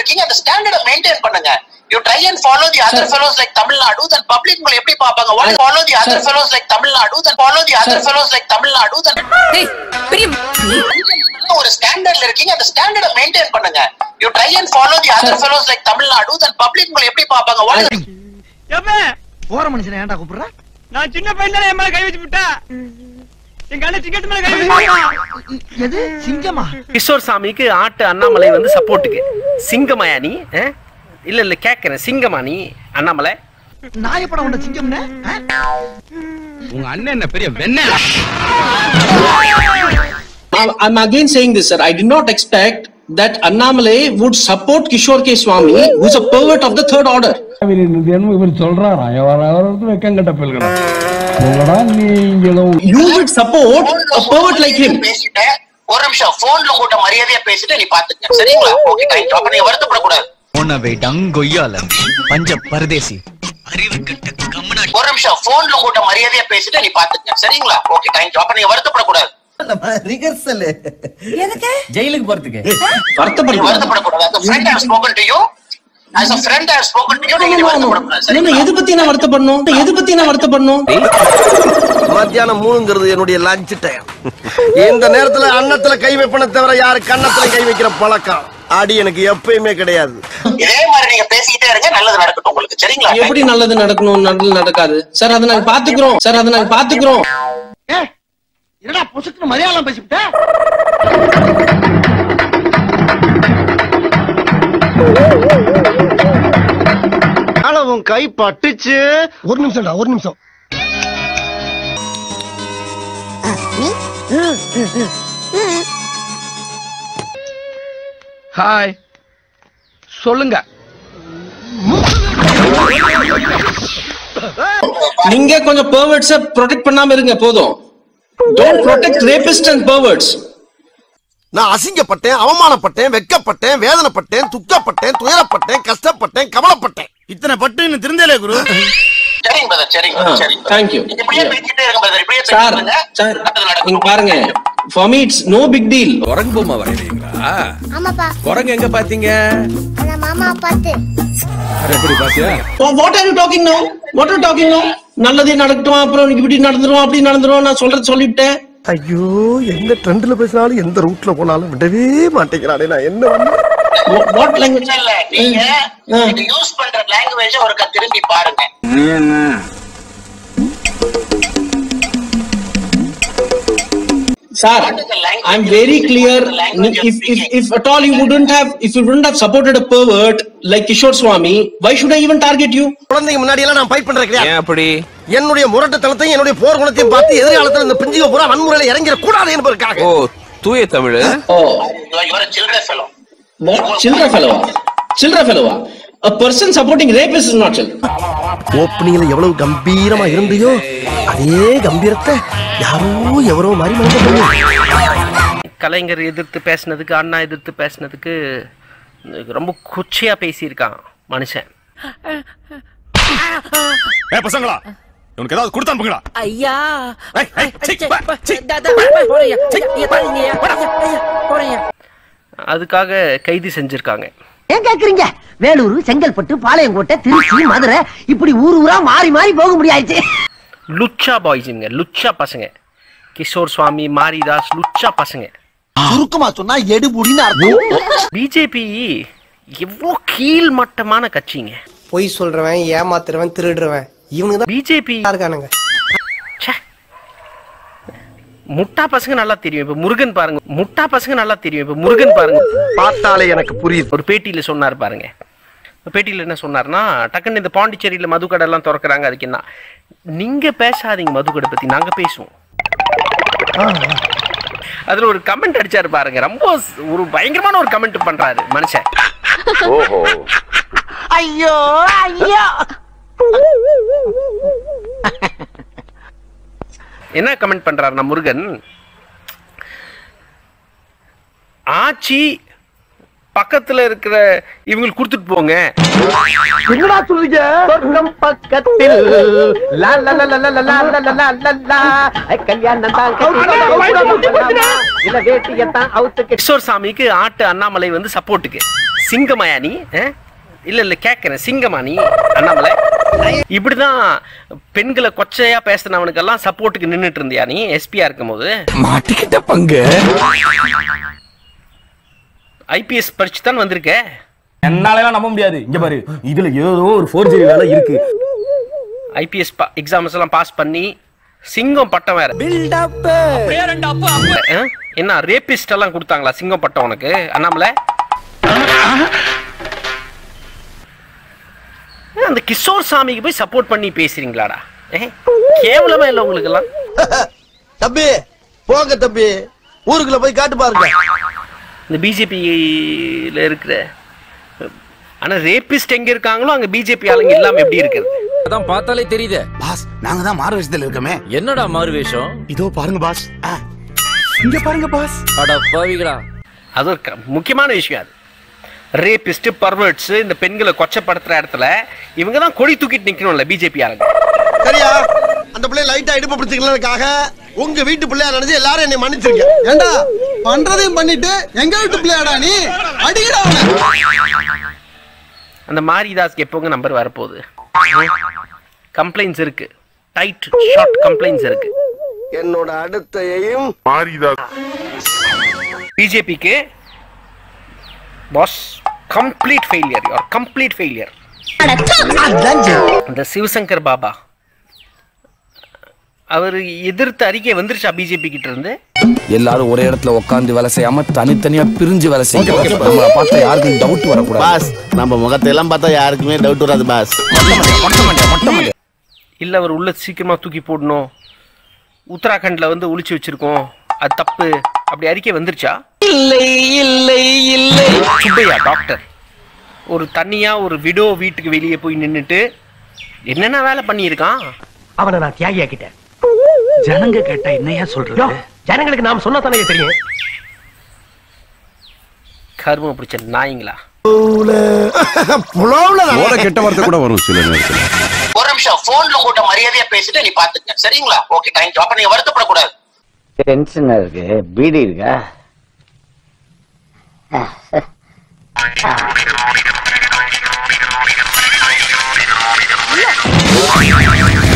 இருக்கீங்க அந்த ஸ்டாண்டர்டை மெயின்டைன் பண்ணுங்க you try and follow the other Sir. Fellows like Tamil Nadu then public உங்களை எப்படி பார்ப்பாங்க what Sir. Follow the other Sir. Fellows like Tamil Nadu then follow the other Sir. Fellows like Tamil Nadu then ஒரு ஸ்டாண்டர்ட்ல இருக்கீங்க அந்த ஸ்டாண்டர்டை மெயின்டைன் பண்ணுங்க you try and follow the other Sir. Fellows like Tamil Nadu then public உங்களை எப்படி பார்ப்பாங்க வாட் எப்ப போற மனுஷனை ஏன்டா கூப்பிடுற நான் சின்ன பையன் தானே என் மேல கை வச்சு விட்டா எங்க அண்ணன் டிக்கெட் மேல கை வச்சு எது சிங்கமா கிஷோர் சாமிக்கு ஆட்டு அண்ணாமலை வந்து சப்போர்ட்டுக்கு சிங்கமாயா நீ ஆ? இல்ல இல்ல கேக்குறேன் சிங்கமா நீ அண்ணாமலை நான் எப்படா உன்ன சிங்கம்னு உங்க அண்ணன் என்ன பெரிய வெண்ண I'm I'm again saying this, sir. I did not expect that Annamalai would support Kishore K. Swami, who's a pervert of the third order. இவர் சொல்றாரா ఎవరెవరితో వెక్కంగట్ట పిల్లగడం உங்களடா நீங்களும் You would support a pervert like him. பேசிட்டேன் ஒரு நிமிஷம் போன்ல உங்ககிட்ட மரியாதையா பேசிட்டு நீ பாத்துக்க சரிங்களா ஓகே தேங்க் அப்ப நீங்க வருத்தப்படக்கூடாது உணவை டங்கொய்யால பஞ்ச பரதேசி அறிவு கெட்ட கம்மனா ஒரு நிமிஷம் போன்ல உங்ககிட்ட மரியாதையா பேசிட்டு நீ பாத்துக்க சரிங்களா ஓகே தேங்க் அப்ப நீங்க வருத்தப்படக்கூடாது ரிகர்சல் ஜெயிலுக்கு போறதுக்கு நீ வருத்தப்படக்கூடாது. வருத்தப்படக்கூடாது as a friend I have spoken to you as a friend I have spoken to you No, நீங்க no, no, no. வருத்தப்படக்கூடாது No, no, சரிங்களா எது பத்தி நான் வருத்தப்படணும் எது பத்தி நான் வருத்தப்படணும் மத்தியானம் மூணுங்கிறது என்னுடைய லஞ்ச் டைம் இந்த நேரத்துல அன்னத்துல கை வைப்பன தவிர யாரு கன்னத்துல கை வைக்கிற பழக்கம் அடி எனக்கு எப்பயுமே கிடையாது இதே மாதிரி நீங்க பேசிக்கிட்டே இருங்க நல்லது நடக்கட்டும் உங்களுக்கு சரிங்களா எப்படி நல்லது நடக்கணும் நல்லது நடக்காது சார் அதை நாங்க பாத்துக்கிறோம் சார் அதை நாங்க பாத்துக்கிறோம் என்னடா பொசுக்குன்னு மலையாளம் பேசிவிட்ட ஆனா உன் கை பட்டுச்சு ஒரு நிமிஷம்டா ஒரு நிமிஷம் ஹாய் சொல்லுங்க நீங்க கொஞ்சம் perverts ப்ரொடெக்ட் பண்ணாம இருங்க போதும் don't protect rapist and perverts நான் அசிங்கப்பட்டேன் அவமானப்பட்டேன் வெக்கப்பட்டேன் வேதனைப்பட்டேன் துக்கப்பட்டேன் துயரப்பட்டேன் கஷ்டப்பட்டேன் கவலைப்பட்டேன் இத்தனை பட்டு இன்னும் திருந்தலே குரு சரிங்க பிரதர் சரிங்க ஆ, சரிங்க thank you. நீங்க இப்படியே பேசிக்கிட்டே இருங்க பிரதர் இப்படியே சார் பேசிட்டு இருங்க சார் நல்லது நீங்க நடக்கும் பாருங்க for me it's no big deal குரங்கு பொம்மை வரைவீங்களா ஆமாப்பா குரங்கு எங்க பாத்தீங்க நான் மாமா பார்த்து அது எப்படி பாத்தியா what are you talking no what are talking no நல்லதே நடக்கட்டும் அப்புறம் இப்படி நடந்துரும் அப்படி நடந்துரும் நான் சொல்றது சொல்லிவிட்டேன் ஐயோ எந்த ட்ரெண்ட்ல பேசினாலும் எந்த ரூட்ல போனாலும் விடவே மாட்டேங்கிறானே நான் என்ன பண்ண? வாட் லாங்குவேஜ் இல்ல நீங்க நீங்க யூஸ் பண்ற லாங்குவேஜ ஒருக்கா திரும்பி பாருங்க Sir, I'm very clear. If, if, if at all you wouldn't have, if you wouldn't have supported a pervert like Kishore Swami, why should I even target you? குழந்தைங்க முன்னாடி எல்லாம் நான் ஃபைட் பண்றேன் கிடையாது ஏன் அப்படி என்னுடைய முரட்டுத்தனத்தையும் என்னுடைய போர் குணத்தையும் பார்த்து எதிர்காலத்துல இந்த பிஞ்சுக பூரா வன்முறையில இறங்கிட கூடாது என்பதற்காக ஓ தூய தமிழ் Oh, இவர children fellow what? Childra fellow. Childra fellow. A person supporting rapist is not chill. ஓப்பனிங்ல எவ்வளவு கம்பீரமா இருந்தியோ அதே கம்பீரத்தை யாரோ எவரோ மாதிரி மறந்து கலைஞர் எதிர்த்து பேசினதுக்கு அண்ணா எதிர்த்து பேசினதுக்கு ரொம்ப கொச்சையா பேசியிருக்கான் மனுஷன் ஏ பசங்களா உனக்கு ஏதாவது கொடுத்து அனுப்புங்களா ஐயா ஏய், ஏய், சீ, வா, சீ. அதுக்காக கைது செஞ்சிருக்காங்க ஏன் கேக்குறீங்க வேலூர் செங்கல்பட்டு பாளையங்கோட்டை திருச்சி மதுரை இப்படி ஊர் ஊரா மாறி மாறி போக முடியாது லுச்சா பாய்ஸுங்க லுச்சா பசங்க கிஷோர் சுவாமி மாரிதாஸ் லுச்சா பசங்க சுருக்கமா சொன்னா எடுபுடின்னு அர்த்தம் பிஜேபி எவ்வளோ கீழ்மட்டமான கட்சிங்க பொய் சொல்றவன் ஏமாத்துறவன் திருடுறவன் இவனுக்கு தான் பிஜேபி இருக்கானுங்க முட்டா பசங்க நல்லா தெரியும் இப்ப முருகன் பாருங்க முட்டா பசங்க நல்லா தெரியும் இப்ப முருகன் பாருங்க பார்த்தாலே எனக்கு புரியுது ஒரு பேட்டியில சொன்னார் பாருங்க பேட்டியில என்ன சொன்னார்னா டக்குன்னு இந்த பாண்டிச்சேரியில மதுக்கடை எல்லாம் திறக்கறாங்க அதுக்கு என்ன நீங்க பேசாதீங்க மதுக்கடை பத்தி நாங்க பேசுவோம் அதுல ஒரு கமெண்ட் அடிச்சாரு பாருங்க ரொம்ப ஒரு பயங்கரமான ஒரு கமெண்ட் பண்றாரு மனுஷன் ஓஹோ ஐயோ ஐயோ என்ன கமெண்ட் பண்றாருன்னா முருகன் ஆச்சி பக்கத்துல இருக்கிற இவங்களுக்கு கொடுத்துட்டு போங்க என்னடா சொல்றீங்க சொர்க்கம் பக்கத்தில் லா லா லா லா லா லா லா லா லா லா லா கல்யாணம் தான் இல்ல வேட்டியத்தான் அவுத்து கிஷோர் சாமிக்கு ஆட்டு அண்ணாமலை வந்து சப்போர்ட்டுக்கு சிங்கமாயா நீ அஹ்? இல்ல இல்ல கேட்கறேன் சிங்கமா நீ அண்ணாமலை இப்படிதான் பெண்களை கொச்சையா பேசினவனுக்கெல்லாம் சப்போர்ட்டுக்கு நின்னுட்டு இருந்தியா நீ எஸ்பியா இருக்கும்போது மாட்டிக்கிட்ட பங்கு ஐபிஎஸ் படிச்சு தான் வந்திருக்க என்னால நம்ப முடியாது இங்க பாரு இதுல ஏதோ ஒரு ஃபோர்ஜரி வேலை இருக்கு ஐபிஎஸ் எக்ஸாம்ஸ் எல்லாம் பாஸ் பண்ணி சிங்கம் பட்டம் வேற அஹ்? என்ன ரேபிஸ்ட் எல்லாம் கொடுத்தாங்களா சிங்கம் பட்டம் உனக்கு அண்ணாமலை ஏன் அந்த கிஷோர் சாமிக்கு போய் சப்போர்ட் பண்ணி பேசுறீங்களாடா ஏ, கேவலமா இல்ல உங்களுக்கு எல்லாம் தம்பி போங்க தம்பி ஊருக்குள்ள போய் காட்டு பாருங்க இந்த பிஜேபியில இருக்கிற ஆனா ரேபிஸ்ட் எங்க இருக்காங்களோ அங்க பிஜேபி ஆளுங்க இல்லாம எப்படி இருக்குது அதான் பார்த்தாலே தெரியுதே பாஸ் நாங்க தான் மாறு வேஷத்துல இருக்கோமே என்னடா மாறு வேஷம் இதோ பாருங்க பாஸ் ஆ, இங்க பாருங்க பாஸ் அட பாவிகளா அது ஒரு க- முக்கியமான விஷயம் அது ரேபிஸ்ட் பர்வர்ட்ஸ் இந்த பெண்களை கொச்சப்படுத்துற இடத்துல இவங்க தான் கொடி தூக்கிட்டு நிக்கணும்ல பிஜேபி ஆளுங்க சரியா அந்த பிள்ளை லைட்டா இடுப்பு பிடிச்சிக்கலதுக்காக உங்க வீட்டு பிள்ளையா நினைச்சு எல்லாரும் என்னை மன்னிச்சிருக்கேன் ஏண்டா பண்றதையும் பண்ணிட்டு எங்க வீட்டு பிள்ளையாடா நீ அடிக்கடா அந்த மாரிதாஸ்க்கு எப்போங்க நம்பர் வரப்போகுது கம்ப்ளைண்ட்ஸ் இருக்கு டைட் ஷார்ட் கம்ப்ளைண்ட்ஸ் இருக்கு என்னோட அடுத்த எய்ம் பிஜேபிக்கு boss complete failure your complete failure இந்த சிவசங்கர் பாபா அவர் எதிர்த்து அறிக்கை வந்துருச்சா பிஜேபி கிட்ட இருந்து எல்லாரும் ஒரே இடத்துல உட்காந்து வேலை செய்யாம தனித்தனியா பிரிஞ்சு வேலை செய்யும் நம்மளை பார்த்தா யாருக்கும் டவுட் வரக்கூடாது பாஸ் நம்ம முகத்தை எல்லாம் பார்த்தா யாருக்குமே டவுட் வராது பாஸ் இல்ல அவர் உள்ள சீக்கிரமா தூக்கி போடணும் உத்தராகண்ட்ல வந்து ஒளிச்சு வச்சிருக்கோம் அது தப்பு அப்படி அறிக்கை வந்துருச்சா இல்லை இல்லை இல்லை சுப்பையா டாக்டர் ஒரு தனியா ஒரு விடோ வீட்டுக்கு வெளியே போய் நின்னுட்டு என்னென்ன வேலை பண்ணியிருக்கான் அவனை நான் தியாகி ஆக்கிட்டேன் ஜனங்க கேட்டா என்னையா சொல்றது ஜனங்களுக்கு நாம் சொன்னா தானே தெரியும் கருமம் பிடிச்ச நாய்ங்களா ஓட கெட்ட வார்த்தை கூட வரும் சில நேரத்துல ஒரு நிமிஷம் போன்ல உங்கள்கிட்ட மரியாதையா பேசிட்டு நீ பாத்துக்க சரிங்களா ஓகே தேங்க்யூ அப்ப நீங்க வருத்தப்படக்கூடாது டென்ஷனா இருக்கு பீடி இருக்கா ஆ